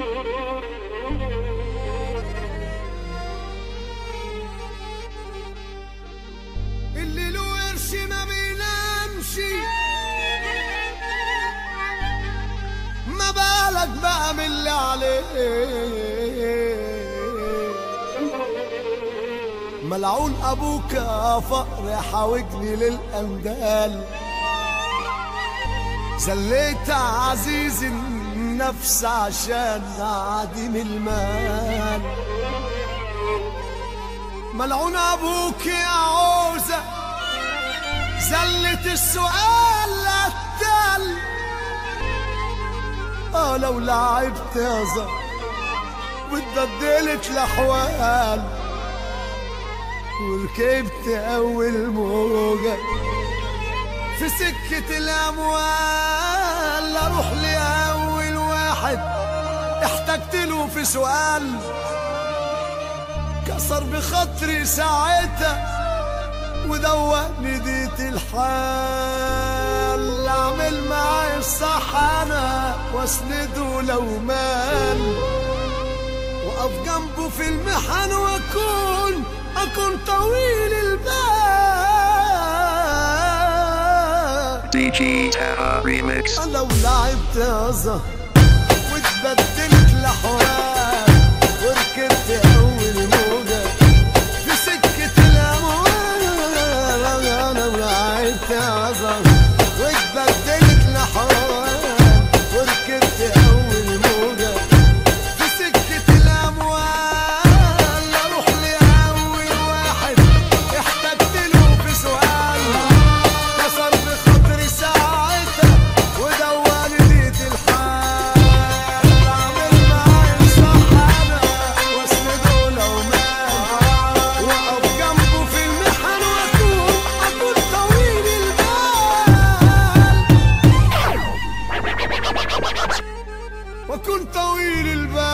اللي له قرش ما بينامش ما بالك بقى من اللي عليه ملعون ابوك يا فقر حاوجني للاندال زليت عزيز النفس عشان عديم المال ملعون ابوك يا عوزة زلت السؤال التل اه لو لعبت يا زهر واتبدلت الاحوال وركبت اول موجة في سكة الاموال اروح لاول واحد احتجت له في سؤال كسر بخاطري ساعتها ودوقني ديت الحال اعمل معاي الصح انا واسنده لو مال واقف جنبه في المحن واكون اكون طويل البال DG Taha Remix. لو لعبت يا زهر واتبدلت لحوار وركبت اول موجة في سكة الاموال لو لعبت يا زهر واتبدلت لحوار وركبت اول موجة في سكة الاموال اروح لاول واحد احتجت له في سؤال كسر بخاطري ساعتها ودواني ديت الحال اعمل معاي صح انا واسنده لو مات واقف جنبه في المحن واكون اكون طويل البال واكون طويل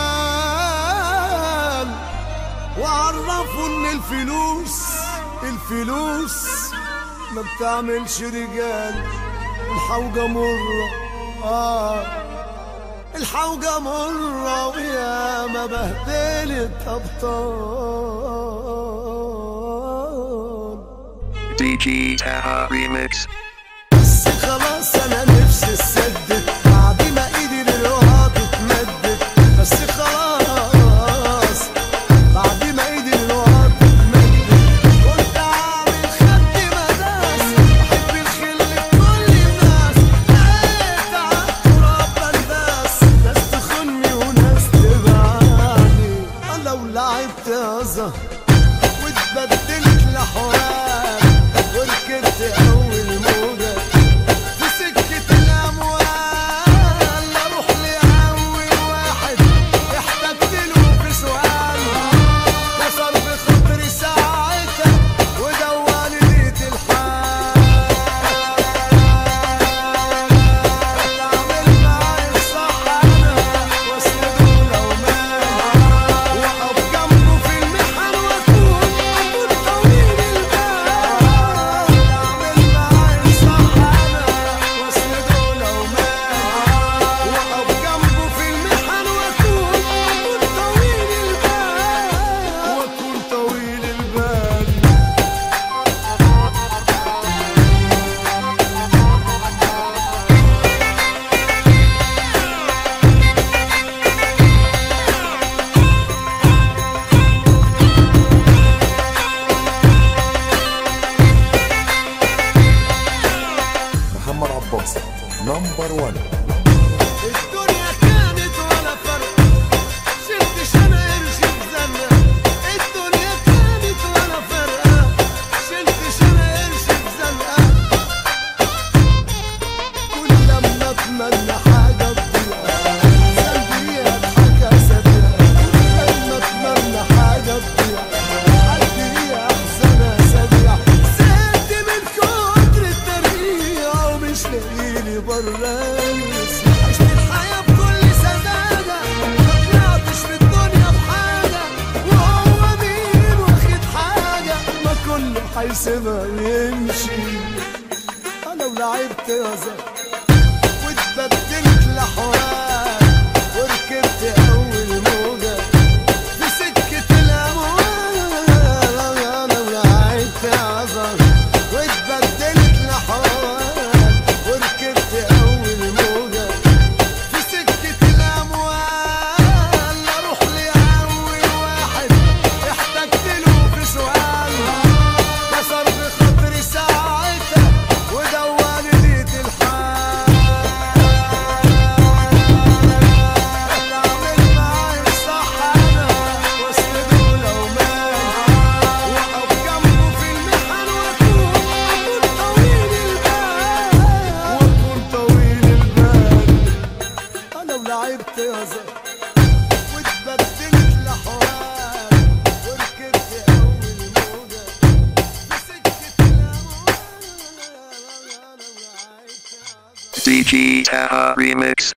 البال وعرفوا ان الفلوس الفلوس ما بتعملش رجال الحوجة مرة آه الحوجة مرة ويا ما بهدلت أبطال DG Taha Remix. بس خلاص أنا نفسي السدد بعد ما إيدي للوها تتمدد بس خلاص بعد ما إيدي للوها تتمدد كنت عامل خد مداس بحب الخل لكل الناس لقيت عالتراب بنداس ناس تخني وناس تبعني لو لعبت يا زهر واتبدلت لحوار وركبت اول موجة في سكة الاموال اروح لاول واحد احتجت له في سؤال كسر بخاطري ساعتها ودواني ديت الحال اعمل معاي الصح انا واسنده لو مات واقف جنبه في المحن واكون اكون طويل البال اعمل معاي الصح انا واسنده لو مات واقف جنبه في المحن واكون اكون طويل البال واكون طويل البال محمد عباس نمبر 1 الدنيا كانت ولا فرق شلت شنا قرش بزنة الدنيا كانت ولا فرقة شلت شنا قرش بزنقة كل لما اتمنى حاجة تضيع قلبي يضحك اسابيع كل لما اتمنى حاجة تضيع قلبي يحزن اسابيع زهقت من كتر الترقيع ومش لاقيلي برايس عشت الحياة بكل سذاجة ما طلعتش في الدنيا بحاجة وهو مين واخد حاجة ما كله هيسيبها يمشي أنا ولعبت يا زهر واتبدلت لحوار وركبت أول DG Taha Remix.